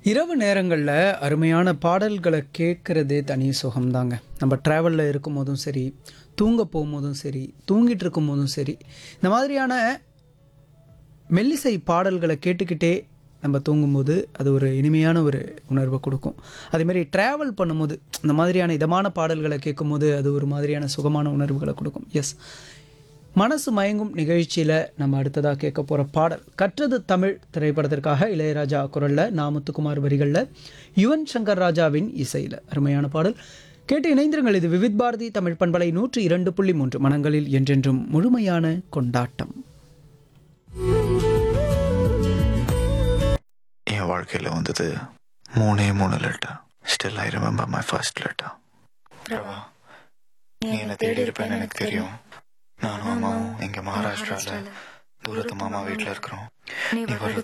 இரவு நேரங்களில் அருமையான பாடல்களை கேட்குறதே தனி சுகம்தாங்க நம்ம ட்ராவலில் இருக்கும்போதும் சரி தூங்க போகும்போதும் சரி தூங்கிட்டு இருக்கும்போதும் சரி இந்த மாதிரியான மெல்லிசை பாடல்களை கேட்டுக்கிட்டே நம்ம தூங்கும்போது அது ஒரு இனிமையான ஒரு உணர்வை கொடுக்கும் அதேமாதிரி ட்ராவல் பண்ணும்போது இந்த மாதிரியான இதமான பாடல்களை கேட்கும்போது அது ஒரு மாதிரியான சுகமான உணர்வுகளை கொடுக்கும் எஸ் மனசு மயங்கும் நிகழ்ச்சியில் நம்ம அடுத்ததாக கேட்க போகிற பாடல் கற்றது தமிழ் திரைப்படத்திற்காக இளையராஜா குரலில் நாமுத்துக்குமார் வரிகளில் யுவன் சங்கர் ராஜாவின் இசையில் அருமையான பாடல் கேட்டு இணைந்திருங்கள் இது விவித் பாரதி தமிழ் பண்பலை நூற்றி இரண்டு புள்ளி மூன்று மனங்களில் என்றென்றும் முழுமையான கொண்டாட்டம் என் வாழ்க்கையில் வந்தது மூணே மூணு letter still I remember my first letter Prabha நீ என்ன தேடி இருப்பேன்னு எனக்கு தெரியும் நானும் அம்மாவும் இங்க மகாராஷ்டிரால தூரத்து மாமா வீட்டில் இருக்கிறோம் நீ வர்றது